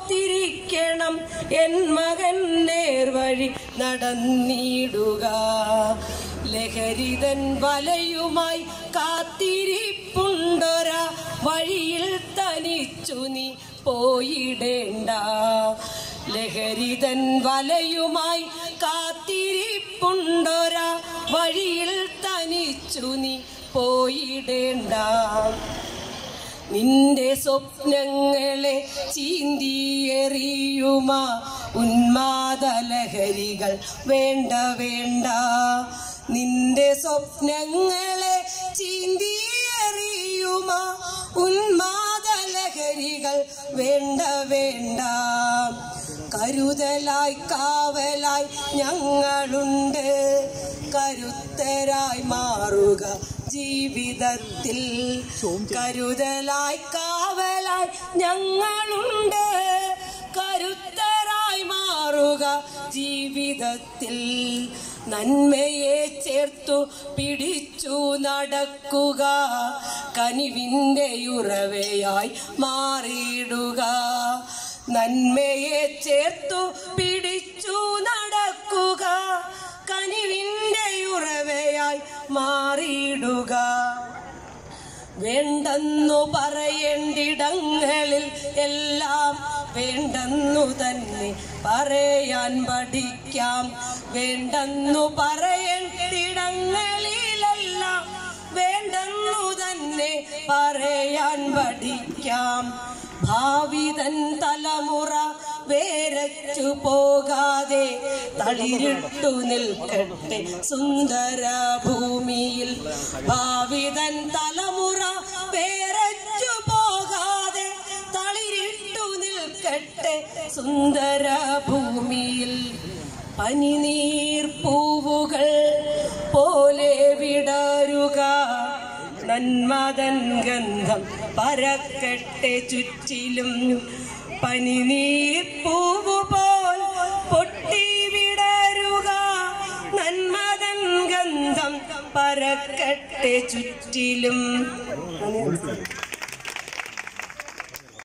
ഓർത്തിരിക്കണം എൻ മകൻ നേർവഴി നടന്നിടുക ലഹരിതൻ വലയുമായി കാത്തിരിപ്പുണ്ടൊര വഴിയിൽ തനിച്ചു നീ പോയിടേണ്ട ലഹരിതൻ വലയുമായി കാത്തിരിപ്പുണ്ടൊര വഴിയിൽ തനിച്ചു നീ പോയിടേണ്ട നിന്റെ സ്വപ്നങ്ങളെ ചീന്തിയെറിയുമ ഉന്മാദലഹരികൾ വേണ്ട വേണ്ട നിന്റെ സ്വപ്നങ്ങളെ ചീന്തിയെറിയുമ ഉന്മാദലഹരികൾ വേണ്ട വേണ്ട കരുതലായി കാവലായി ഞങ്ങളുണ്ട് കരുത്തരായി മാറുക ജീവിതത്തിൽ കരുതലായി കാവലായി ഞങ്ങളുണ്ട് കരുത്തരായി മാറുക ജീവിതത്തിൽ നന്മയെ ചേർത്തു പിടിച്ചു നടക്കുക കനിവിൻ്റെ ഉറവയായി മാറിയിടുക നന്മയെ ചേർത്തു പിടിച്ചു നടക്കുക കനിവിൻ്റെ ഉറവയായി മാറിയിടുക വേണ്ടെന്നു പറയേണ്ടിടങ്ങളിൽ എല്ലാം വേണ്ടെന്നു തന്നെ പറയാൻ പഠിക്കാം വേണ്ടെന്നു പറയേണ്ടിടങ്ങളിലെല്ലാം വേണ്ടെന്നു തന്നെ പറയാൻ പഠിക്കാം ഭാവിതൻ തലമുറ വേരച്ചു പോകാതെ തളിരിട്ടു നിൽക്കട്ടെ സുന്ദര ഭൂമിയിൽ ഭാവിതൻ തലമുറ വേരച്ചു പോകാതെ തളിരിട്ടു നിൽക്കട്ടെ സുന്ദര ഭൂമിയിൽ പനിനീർ പൂവുകൾ പോലെ വിടരുക നന്മതൻ ഗന്ധം പരക്കട്ടെ ചുറ്റിലും പനിനീർ പൂവു പോൽ പൊട്ടി വിടരുക നന്മതൻ ഗന്ധം പരക്കട്ടെ ചുറ്റിലും